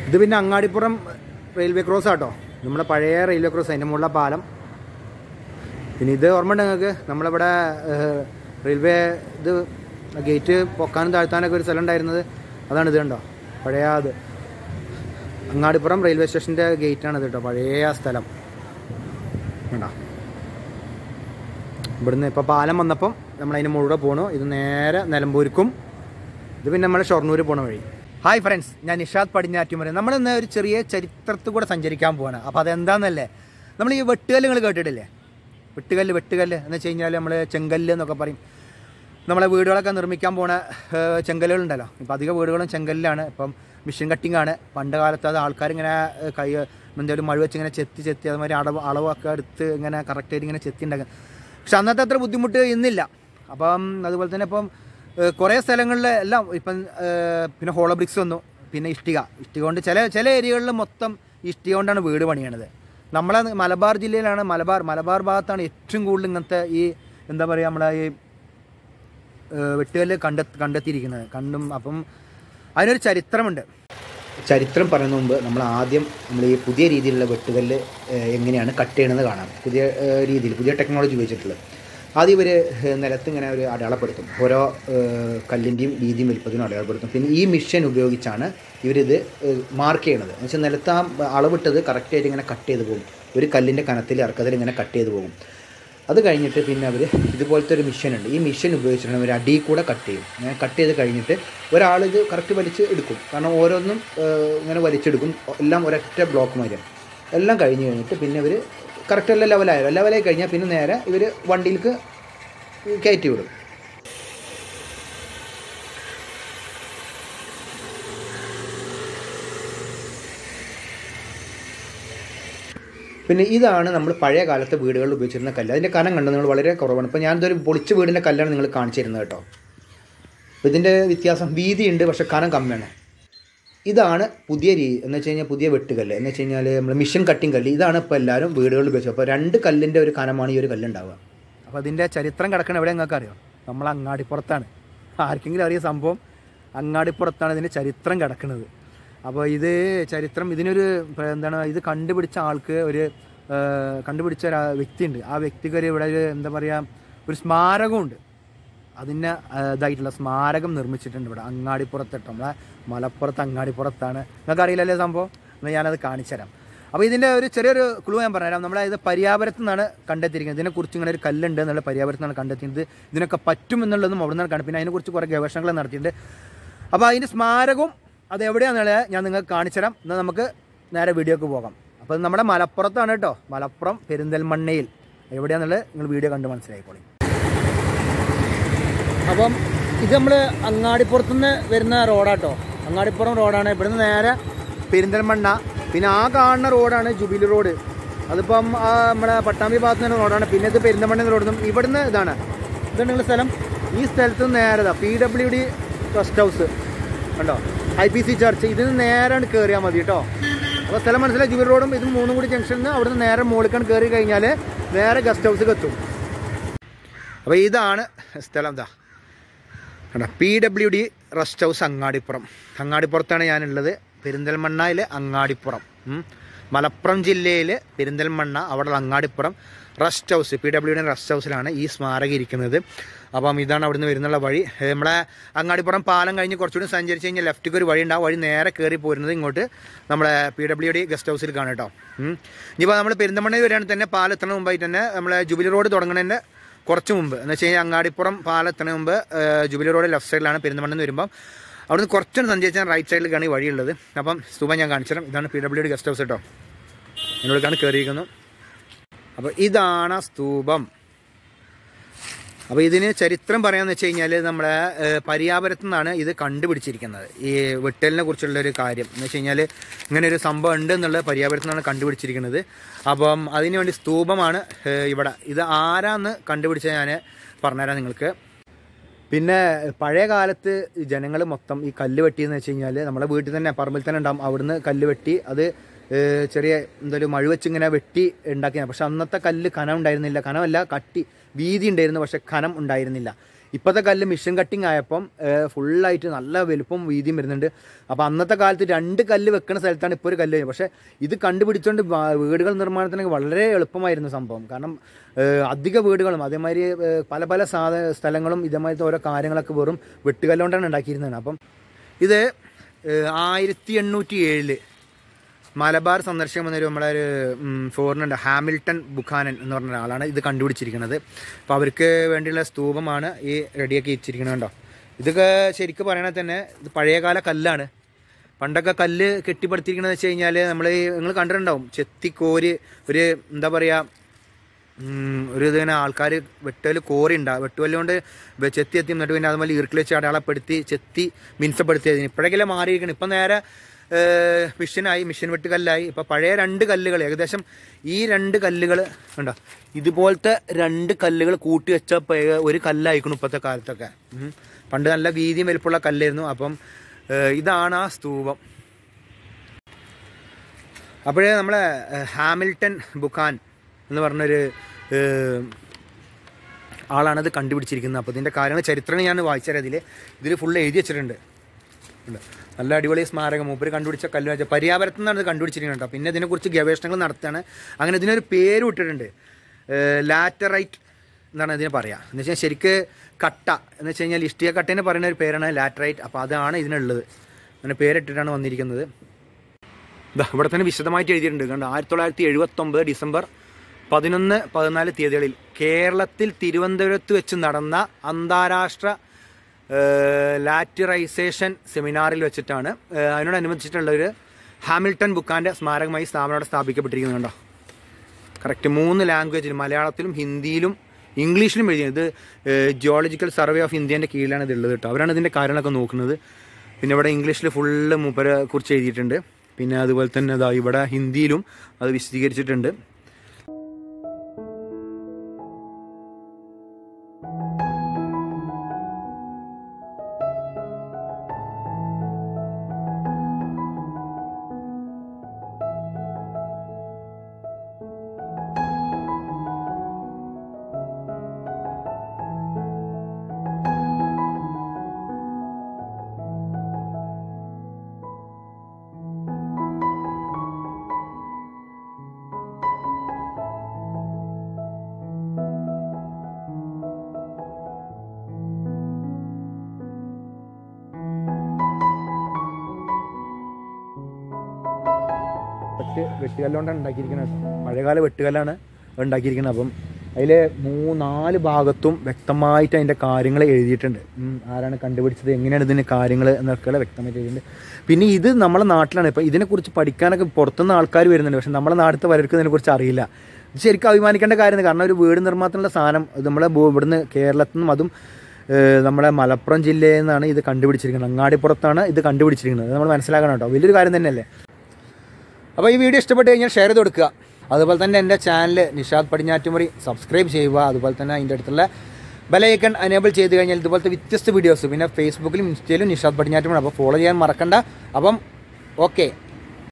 ഇത് പിന്നെ Angadipuram railway cross ആട്ടോ നമ്മുടെ പഴയ റെയിൽവേ ക്രോസ് അതിൻ്റെ മുകളിലെ പാലം പിന്നെ ഇത് ഓർമ്മ ഉണ്ട് നിങ്ങൾക്ക് നമ്മളിവിടെ ഏഹ്, റെയിൽവേ ഇത് ഗേറ്റ് പൊക്കാനും താഴ്ത്താനൊക്കെ ഒരു സ്ഥലം ഉണ്ടായിരുന്നത് അതാണ് ഇത് കണ്ടോ പഴയ അത് അങ്ങാടിപ്പുറം റെയിൽവേ സ്റ്റേഷൻ്റെ ഗേറ്റാണ് ഇത് കേട്ടോ പഴയ ആ സ്ഥലം കണ്ടോ ഇവിടുന്ന് ഇപ്പോൾ പാലം വന്നപ്പം നമ്മളതിന് മുഴുവൻ പോണു ഇത് നേരെ നിലമ്പൂർക്കും ഇത് പിന്നെ നമ്മുടെ ഷൊർണൂർ പോണ വഴി ഹായ് ഫ്രണ്ട്സ് ഞാൻ നിഷാദ് പടിഞ്ഞാറ്റുമറി നമ്മളിന്ന് ഒരു ചെറിയ ചരിത്രത്തിൽ കൂടെ സഞ്ചരിക്കാൻ പോവാണ് അപ്പോൾ അതെന്താണെന്നല്ലേ നമ്മൾ ഈ വെട്ടുകല്ല് നിങ്ങൾ കേട്ടിട്ടില്ലേ വെട്ടുകല്ല് വെട്ടുകല്ല് എന്ന് വെച്ച് കഴിഞ്ഞാൽ നമ്മൾ ചെങ്കല്ല് എന്നൊക്കെ പറയും നമ്മളെ വീടുകളൊക്കെ നിർമ്മിക്കാൻ പോണ ഏഹ്, ചെങ്കല്ലുകളുണ്ടല്ലോ ഇപ്പം അധിക വീടുകളും ചെങ്കല്ലാണ് ഇപ്പം മിഷൻ കട്ടിംഗ് ആണ് പണ്ട് കാലത്ത് അത് ആൾക്കാരിങ്ങനെ ഏഹ്, കൈ എന്തെങ്കിലും മഴ വെച്ച് ഇങ്ങനെ ചെത്തി ചെത്തി അതുമാതിരി അളവ് അളവൊക്കെ എടുത്ത് ഇങ്ങനെ കറക്റ്റായിട്ട് ഇങ്ങനെ ചെത്തി ഉണ്ടാക്കുക പക്ഷെ അന്നത്തെ അത്ര ബുദ്ധിമുട്ട് ഇന്നില്ല അപ്പം അതുപോലെ തന്നെ ഇപ്പം ഏഹ്, കുറേ സ്ഥലങ്ങളിൽ എല്ലാം ഇപ്പം ഏഹ്, പിന്നെ ഹോളോ ബ്രിക്സ് വന്നു പിന്നെ ഇഷ്ടിക ഇഷ്ടിക കൊണ്ട് ചില ചില ഏരിയകളിൽ മൊത്തം ഇഷ്ടിക കൊണ്ടാണ് വീട് പണിയണത് നമ്മളെ മലബാർ ജില്ലയിലാണ് മലബാർ മലബാർ ഭാഗത്താണ് ഏറ്റവും കൂടുതൽ ഇങ്ങനത്തെ ഈ എന്താ പറയുക നമ്മളെ ഈ ഏഹ് വെട്ടുകല്ല് കണ്ടെ കണ്ടെത്തിയിരിക്കുന്നത് കണ്ടും അപ്പം അതിനൊരു ചരിത്രമുണ്ട് ചരിത്രം പറയുന്ന മുമ്പ് നമ്മൾ ആദ്യം നമ്മൾ ഈ പുതിയ രീതിയിലുള്ള വെട്ടുകല്ല് ഏഹ് എങ്ങനെയാണ് കട്ട് ചെയ്യണമെന്ന് കാണാം പുതിയ ഏഹ് രീതിയിൽ പുതിയ ടെക്നോളജി ഉപയോഗിച്ചിട്ടുള്ളത് ആദ്യം ഇവർ നിലത്ത് ഇങ്ങനെ ഒരു അടയാളപ്പെടുത്തും ഓരോ ഏഹ് കല്ലിൻ്റെയും രീതിയും വലുപ്പത്തിനും അടയാളപ്പെടുത്തും പിന്നെ ഈ മിഷൻ ഉപയോഗിച്ചാണ് ഇവരിത് മാർക്ക് ചെയ്യണത് എന്ന് വെച്ചാൽ നിലത്ത് ആ അളവിട്ടത് കറക്റ്റായിട്ട് ഇങ്ങനെ കട്ട് ചെയ്ത് പോകും ഒരു കല്ലിൻ്റെ കനത്തിൽ ഇറക്കത്തിൽ ഇങ്ങനെ കട്ട് ചെയ്ത് പോകും അത് കഴിഞ്ഞിട്ട് പിന്നെ അവർ ഇതുപോലത്തെ ഒരു മിഷൻ ഉണ്ട് ഈ മിഷൻ ഉപയോഗിച്ചിട്ടാണ് അവർ അടിയിൽ കൂടെ കട്ട് ചെയ്യും ഇങ്ങനെ കട്ട് ചെയ്ത് കഴിഞ്ഞിട്ട് ഒരാൾ ഇത് കറക്റ്റ് വലിച്ച് എടുക്കും കാരണം ഓരോന്നും ഏഹ്, ഇങ്ങനെ വലിച്ചെടുക്കും എല്ലാം ഒരൊറ്റ ബ്ലോക്ക് മാതിരിയാണ് എല്ലാം കഴിഞ്ഞ് കഴിഞ്ഞിട്ട് പിന്നെ ഇവർ കറക്റ്റ് എല്ലാം ലെവലായോ ലെവലായി കഴിഞ്ഞാൽ പിന്നെ നേരെ ഇവർ വണ്ടിയിലേക്ക് കയറ്റി വിടും പിന്നെ ഇതാണ് നമ്മൾ പഴയ കാലത്തെ വീടുകളിൽ ഉപയോഗിച്ചിരുന്ന കല്ല് അതിൻ്റെ കനം കണ്ടത് നിങ്ങൾ വളരെ കുറവാണ് ഇപ്പോൾ ഞാനിതൊരു പൊളിച്ച വീടിൻ്റെ കല്ലാണ് നിങ്ങൾ കാണിച്ചു തരുന്നത് കേട്ടോ അപ്പോൾ ഇതിൻ്റെ വ്യത്യാസം വീതിയുണ്ട് പക്ഷേ കനം കമ്മിയാണ് ഇതാണ് പുതിയ രീതി എന്ന് വെച്ച് കഴിഞ്ഞാൽ പുതിയ വെട്ടുകല്ല് എന്ന് വെച്ച് കഴിഞ്ഞാൽ നമ്മൾ മിഷൻ കട്ടിങ് കല്ല് ഇതാണ് ഇപ്പോൾ എല്ലാവരും വീടുകളിൽ ഉപയോഗിച്ചത് അപ്പോൾ രണ്ട് കല്ലിൻ്റെ ഒരു കനമാണ് ഈ ഒരു കല്ലുണ്ടാവുക അപ്പോൾ അതിൻ്റെ ചരിത്രം കിടക്കണ എവിടെ നിങ്ങൾക്ക് അറിയോ നമ്മൾ അങ്ങാടിപ്പുറത്താണ് ആർക്കെങ്കിലും അറിയ സംഭവം അങ്ങാടിപ്പുറത്താണ് ഇതിൻ്റെ ചരിത്രം കിടക്കുന്നത് അപ്പോൾ ഇത് ചരിത്രം ഇതിനൊരു ഇപ്പൊ എന്താണ് ഇത് കണ്ടുപിടിച്ച ആൾക്ക് ഒരു ആ, കണ്ടുപിടിച്ച ഒരു വ്യക്തിയുണ്ട് ആ വ്യക്തിക്ക് ഒരു ഇവിടെ ഒരു എന്താ പറയുക ഒരു സ്മാരകമുണ്ട് അതിന് ആ, ഇതായിട്ടുള്ള സ്മാരകം നിർമ്മിച്ചിട്ടുണ്ട് ഇവിടെ അങ്ങാടിപ്പുറത്ത് കേട്ടോ നമ്മളെ മലപ്പുറത്ത് അങ്ങാടിപ്പുറത്താണ് നിങ്ങൾക്ക് അറിയില്ലല്ലേ സംഭവം എന്നാൽ ഞാനത് കാണിച്ചു തരാം അപ്പോൾ ഇതിൻ്റെ ഒരു ചെറിയൊരു ക്ലൂ ഞാൻ പറഞ്ഞുതരാം നമ്മളെ ഇത് പരിയാപുരത്ത് നിന്നാണ് കണ്ടെത്തിയിരിക്കുന്നത് ഇതിനെക്കുറിച്ച് ഇങ്ങനെ ഒരു കല്ലുണ്ട് എന്നുള്ള പരിയാപുരത്ത് നിന്നാണ് കണ്ടെത്തിയത് ഇതിനൊക്കെ പറ്റും എന്നുള്ളതും അവിടെ നിന്നാണ് കണ്ടത് പിന്നെ അതിനെക്കുറിച്ച് കുറേ ഗവേഷണങ്ങൾ നടത്തിയിട്ടുണ്ട് അപ്പോൾ അതിൻ്റെ സ്മാരകവും അത് എവിടെയാണെന്നുള്ളത് ഞാൻ നിങ്ങൾക്ക് കാണിച്ചു തരാം എന്നാൽ നമുക്ക് നേരെ വീഡിയോക്ക് പോകാം അപ്പോൾ ഇത് നമ്മുടെ മലപ്പുറത്താണ് കേട്ടോ മലപ്പുറം പെരിന്തൽമണ്ണയിൽ എവിടെയാണെന്നുള്ളത് നിങ്ങൾ വീഡിയോ കണ്ട് മനസ്സിലായിക്കോളി അപ്പം ഇത് നമ്മൾ അങ്ങാടിപ്പുറത്തുനിന്ന് വരുന്ന റോഡാട്ടോ അങ്ങാടിപ്പുറം റോഡാണ് ഇവിടുന്ന് നേരെ പെരിന്തൽമണ്ണ പിന്നെ ആ കാണുന്ന റോഡാണ് ജുബിലി റോഡ് അതിപ്പം ആ നമ്മുടെ പട്ടാമ്പി ഭാഗത്ത് നിന്ന് റോഡാണ് പിന്നെ ഇത് പെരിന്തൽമണ്ണ റോഡും ഇവിടുന്ന് ഇതാണ് ഇതാണ് നിങ്ങളുടെ സ്ഥലം ഈ സ്ഥലത്ത് നിന്ന് നേരെ P W D rest house കണ്ടോ ഐ പി സി ചർച്ച് ഇതിന് നേരാണ് കയറിയാൽ മതി കേട്ടോ അപ്പോൾ സ്ഥലം മനസ്സിലായി ജുബിലി റോഡും ഇതും മൂന്നും കൂടി ജംഗ്ഷനിൽ നിന്ന് അവിടുന്ന് നേരെ മുകളിലേക്കാണ് കയറി കഴിഞ്ഞാൽ നേരെ ഗസ്റ്റ് ഹൗസിൽ എത്തും അപ്പോൾ ഇതാണ് സ്ഥലം ഇതാ കണ്ടോ P W D rest house Angadippuram അങ്ങാടിപ്പുറത്താണ് ഞാനുള്ളത് പെരിന്തൽമണ്ണയിൽ അങ്ങാടിപ്പുറം ഉം. മലപ്പുറം ജില്ലയിൽ പെരിന്തൽമണ്ണ അവിടെ Angadippuram rest house P W D rest ഹൗസിലാണ് ഈ സ്മാരകം ഇരിക്കുന്നത് അപ്പം ഇതാണ് അവിടുന്ന് വരുന്നുള്ള വഴി ഏ, നമ്മളെ അങ്ങാടിപ്പുറം പാലം കഴിഞ്ഞ് കുറച്ചുകൂടി സഞ്ചരിച്ച് കഴിഞ്ഞാൽ ലെഫ്റ്റിക്ക് ഒരു വഴി ഉണ്ട് ആ വഴി നേരെ കയറി പോരുന്നത് ഇങ്ങോട്ട് നമ്മുടെ പി ഡബ്ല്യു ഡി ഗസ്റ്റ് ഹൗസിൽ കാണും കേട്ടോ ഉം. ഇനിയിപ്പോൾ നമ്മൾ പെരിന്തൽമണ്ണയിൽ വരികയാണെങ്കിൽ തന്നെ പാലം എത്തുന്ന മുമ്പായിട്ട് തന്നെ നമ്മളെ ജുബിലി റോഡ് തുടങ്ങുന്നതിൻ്റെ കുറച്ച് മുമ്പ് എന്ന് വെച്ച് കഴിഞ്ഞാൽ അങ്ങാടിപ്പുറം പാലം എത്തുന്നതിന് മുമ്പ് ഏഹ്, ജുബിലി റോഡ് ലെഫ്റ്റ് സൈഡിലാണ് പെരുന്തമണ്ണെന്ന് വരുമ്പം അവിടുന്ന് കുറച്ചൊന്ന് സഞ്ചരിച്ചാൽ റൈറ്റ് സൈഡിലേക്കാണ് ഈ വഴിയുള്ളത് അപ്പം സ്തൂപം ഞാൻ കാണിച്ചു തരാം ഇതാണ് P W D guest house കേട്ടോ എന്നോടേക്കാണ് കയറിയിരിക്കുന്നത് അപ്പോൾ ഇതാണ് ആ സ്തൂപം അപ്പോൾ ഇതിന് ചരിത്രം പറയാമെന്ന് വെച്ച് കഴിഞ്ഞാൽ നമ്മുടെ ഏഹ്, പരിയാപുരത്തു നിന്നാണ് ഇത് കണ്ടുപിടിച്ചിരിക്കുന്നത് ഈ വെട്ടലിനെ കുറിച്ചുള്ള ഒരു കാര്യം എന്ന് വെച്ച് കഴിഞ്ഞാൽ ഇങ്ങനെ ഒരു സംഭവം ഉണ്ട് എന്നുള്ളത് പരിയാപുരത്തു നിന്നാണ് കണ്ടുപിടിച്ചിരിക്കുന്നത് അപ്പം അതിന് വേണ്ടി സ്തൂപമാണ് ഏഹ്, ഇവിടെ ഇത് ആരാന്ന് കണ്ടുപിടിച്ച ഞാൻ പറഞ്ഞുതരാം നിങ്ങൾക്ക് പിന്നെ പഴയ കാലത്ത് ജനങ്ങൾ മൊത്തം ഈ കല്ല് വെട്ടി എന്ന് വെച്ച് കഴിഞ്ഞാൽ നമ്മുടെ വീട്ടിൽ തന്നെ പറമ്പിൽ തന്നെ ഉണ്ടാവും അവിടുന്ന് കല്ല് വെട്ടി അത് ഏഹ്, ചെറിയ എന്തായാലും മഴ വെച്ച് ഇങ്ങനെ വെട്ടി ഉണ്ടാക്കിയ പക്ഷെ അന്നത്തെ കല്ല് കനം ഉണ്ടായിരുന്നില്ല കനമല്ല കട്ടി വീതി ഉണ്ടായിരുന്നു പക്ഷെ കനം ഉണ്ടായിരുന്നില്ല ഇപ്പോഴത്തെ കല്ല് മിഷൻ കട്ടിങ് ആയപ്പം ഫുള്ളായിട്ട് നല്ല വലുപ്പം വീതിയും വരുന്നുണ്ട് അപ്പോൾ അന്നത്തെ കാലത്ത് രണ്ട് കല്ല് വെക്കുന്ന സ്ഥലത്താണ് ഇപ്പോൾ ഒരു കല്ല് വരുന്നത് പക്ഷേ ഇത് കണ്ടുപിടിച്ചുകൊണ്ട് വ- വീടുകൾ നിർമ്മാണത്തിന് വളരെ എളുപ്പമായിരുന്നു സംഭവം കാരണം ഏഹ്, അധിക വീടുകളും അതേമാതിരി ഏഹ്, പല പല സാധ സ്ഥലങ്ങളും ഇതേമാതിരത്തെ ഓരോ കാര്യങ്ങളൊക്കെ വെറും വെട്ടുകല്ലുകൊണ്ടാണ് ഉണ്ടാക്കിയിരുന്നത് അപ്പം ഇത് ആയിരത്തി എണ്ണൂറ്റി ഏഴില് മലബാർ സന്ദർശനം വന്നൊരു നമ്മളെ ഒരു ഫോറിനുണ്ട് ഹാമിൽട്ടൺ ബുഖാനൻ എന്ന് പറഞ്ഞ ഒരാളാണ് ഇത് കണ്ടുപിടിച്ചിരിക്കുന്നത് അപ്പോൾ അവർക്ക് വേണ്ടിയുള്ള സ്തൂപമാണ് ഈ റെഡിയാക്കി വെച്ചിരിക്കുന്നത് കണ്ടോ ഇതൊക്കെ ശരിക്കും പറയണത് തന്നെ ഇത് പഴയകാല കല്ലാണ് പണ്ടൊക്കെ കല്ല് കെട്ടിപ്പടുത്തിരിക്കണമെന്ന് വെച്ച് കഴിഞ്ഞാൽ നമ്മൾ നിങ്ങൾ കണ്ടിട്ടുണ്ടാവും ചെത്തിക്കോര് ഒരു എന്താ പറയുക ഉം, ഒരു ഇതിങ്ങനെ ആൾക്കാർ വെട്ടൽ കോറി ഉണ്ടാവും വെട്ടുകല്ല് കൊണ്ട് വെ- ചെത്തി എത്തി എന്നിട്ട് പിന്നെ അതുപോലെ ഈർക്കിൽ വെച്ച് അടയാളപ്പെടുത്തി ചെത്തി മിനുസപ്പെടുത്തിയതിന് ഇപ്പോഴെങ്കിലും മാറിയിരിക്കണം ഇപ്പം നേരെ ഏഹ്, മിഷനായി മിഷൻ വെട്ടുകല്ലായി ഇപ്പം പഴയ രണ്ട് കല്ലുകൾ ഏകദേശം ഈ രണ്ട് കല്ലുകൾ ഉണ്ടോ ഇതുപോലത്തെ രണ്ട് കല്ലുകൾ കൂട്ടി വെച്ച പേ- ഒരു കല്ലായിക്കണം ഇപ്പോഴത്തെ കാലത്തൊക്കെ ഉം. പണ്ട് നല്ല വീതിയും വലിപ്പമുള്ള കല്ലായിരുന്നു അപ്പം ഏഹ്, ഇതാണ് ആ സ്തൂപം അപ്പോഴേ നമ്മളെ ഏഹ്, ഹാമിൽട്ടൺ ബുഖാൻ എന്ന് പറഞ്ഞൊരു ഏഹ്, ആളാണത് കണ്ടുപിടിച്ചിരിക്കുന്നത് അപ്പോൾ ഇതിൻ്റെ കാര്യങ്ങൾ ചരിത്രം ഞാൻ വായിച്ചുതരാം ഇതിൽ ഇതിൽ ഫുള്ള് എഴുതി വെച്ചിട്ടുണ്ട് ഉണ്ട്. നല്ല അടിപൊളി സ്മാരകം മൂപ്പര് കണ്ടുപിടിച്ച കല്ല് വെച്ച പര്യാപരത്തിൽ നിന്നാണ് ഇത് കണ്ടുപിടിച്ചിരിക്കുന്നത് കേട്ടോ പിന്നെ ഇതിനെക്കുറിച്ച് ഗവേഷണങ്ങൾ നടത്തുകയാണ് അങ്ങനെ ഇതിനൊരു പേര് ഇട്ടിട്ടുണ്ട് ലാറ്ററൈറ്റ് എന്നാണ് ഇതിനെ പറയുക എന്ന് വെച്ചാൽ ശരിക്ക് കട്ട എന്ന് വെച്ച് കഴിഞ്ഞാൽ ഇഷ്ടിക കട്ടേനെ പറയുന്ന ഒരു പേരാണ് ലാറ്ററൈറ്റ് അപ്പോൾ അതാണ് ഇതിനുള്ളത് അങ്ങനെ പേരിട്ടിട്ടാണ് വന്നിരിക്കുന്നത് ദാ ഇവിടെ തന്നെ വിശദമായിട്ട് എഴുതിയിട്ടുണ്ട് കണ്ടോ ആയിരത്തി തൊള്ളായിരത്തി എഴുപത്തൊമ്പത് ഡിസംബർ പതിനൊന്ന് പതിനാല് തീയതികളിൽ കേരളത്തിൽ തിരുവനന്തപുരത്ത് വെച്ച് നടന്ന അന്താരാഷ്ട്ര ഏഹ്, ലാറ്ററൈസേഷൻ സെമിനാറിൽ വെച്ചിട്ടാണ് ഏഹ്, അതിനോടനുബന്ധിച്ചിട്ടുള്ള ഒരു ഹാമിൽട്ടൺ ബുക്കാൻ്റെ സ്മാരകമായി സ്ഥാപനം അവിടെ സ്ഥാപിക്കപ്പെട്ടിരിക്കുന്നത് കണ്ടോ കറക്റ്റ് മൂന്ന് ലാംഗ്വേജിൽ മലയാളത്തിലും ഹിന്ദിയിലും ഇംഗ്ലീഷിലും എഴുതിയത് ഇത് ജിയോളജിക്കൽ സർവേ ഓഫ് ഇന്ത്യൻ്റെ കീഴിലാണ് ഇത് ഉള്ളത് കേട്ടോ അവരാണ് ഇതിൻ്റെ കാര്യങ്ങളൊക്കെ നോക്കുന്നത് പിന്നെ ഇവിടെ ഇംഗ്ലീഷിൽ ഫുള്ള് മൂപ്പരെ കുറിച്ച് എഴുതിയിട്ടുണ്ട് പിന്നെ അതുപോലെ തന്നെ ഇതാ ഇവിടെ ഹിന്ദിയിലും അത് വിശദീകരിച്ചിട്ടുണ്ട് വെട്ട് വെട്ടുകല്ലുകൊണ്ടാണ് ഉണ്ടാക്കിയിരിക്കുന്നത് പഴയകാല വെട്ടുകല്ലാണ് ഉണ്ടാക്കിയിരിക്കുന്നത് അപ്പം അതിൽ മൂന്നാല് ഭാഗത്തും വ്യക്തമായിട്ട് അതിൻ്റെ കാര്യങ്ങൾ എഴുതിയിട്ടുണ്ട് ഉം, ആരാണ് കണ്ടുപിടിച്ചത് എങ്ങനെയാണ് ഇതിൻ്റെ കാര്യങ്ങൾ എന്നൊക്കെ വ്യക്തമായിട്ട് എഴുതിയിട്ടുണ്ട് പിന്നെ ഇത് നമ്മളെ നാട്ടിലാണ് ഇപ്പം ഇതിനെക്കുറിച്ച് പഠിക്കാനൊക്കെ പുറത്തുനിന്ന് ആൾക്കാർ വരുന്നുണ്ട് പക്ഷെ നമ്മളെ നാട്ടിലത്തെ പലർക്കും ഇതിനെക്കുറിച്ച് അറിയില്ല ഇത് ശരിക്കും അഭിമാനിക്കേണ്ട കാര്യമാണ് കാരണം ഒരു വീട് നിർമ്മാണത്തിനുള്ള സാധനം ഇത് നമ്മളെ ഭൂ- ഇവിടുന്ന് കേരളത്തിൽ നിന്നും അതും ഏഹ്, നമ്മുടെ മലപ്പുറം ജില്ലയിൽ നിന്നാണ് ഇത് കണ്ടുപിടിച്ചിരിക്കുന്നത് അങ്ങാടിപ്പുറത്താണ് ഇത് കണ്ടുപിടിച്ചിരിക്കുന്നത് അത് നമ്മൾ മനസ്സിലാക്കണം കേട്ടോ വലിയൊരു കാര്യം തന്നെയല്ലേ അപ്പോൾ ഈ വീഡിയോ ഇഷ്ടപ്പെട്ട് കഴിഞ്ഞാൽ ഷെയർ ചെയ്ത് കൊടുക്കുക അതുപോലെ തന്നെ എൻ്റെ ചാനൽ നിഷാദ് പടിഞ്ഞാറ്റുമുറി സബ്സ്ക്രൈബ് ചെയ്യുക അതുപോലെ തന്നെ അതിൻ്റെ അടുത്തുള്ള ബെലൈക്കൺ അനേബിൾ ചെയ്ത് കഴിഞ്ഞാൽ ഇതുപോലത്തെ വ്യത്യസ്ത വീഡിയോസ് പിന്നെ ഫേസ്ബുക്കിലും ഇൻസ്റ്റയിലും നിഷാദ് പടിഞ്ഞാറ്റുമുറി അപ്പോൾ ഫോളോ ചെയ്യാൻ മറക്കണ്ട അപ്പം ഓക്കെ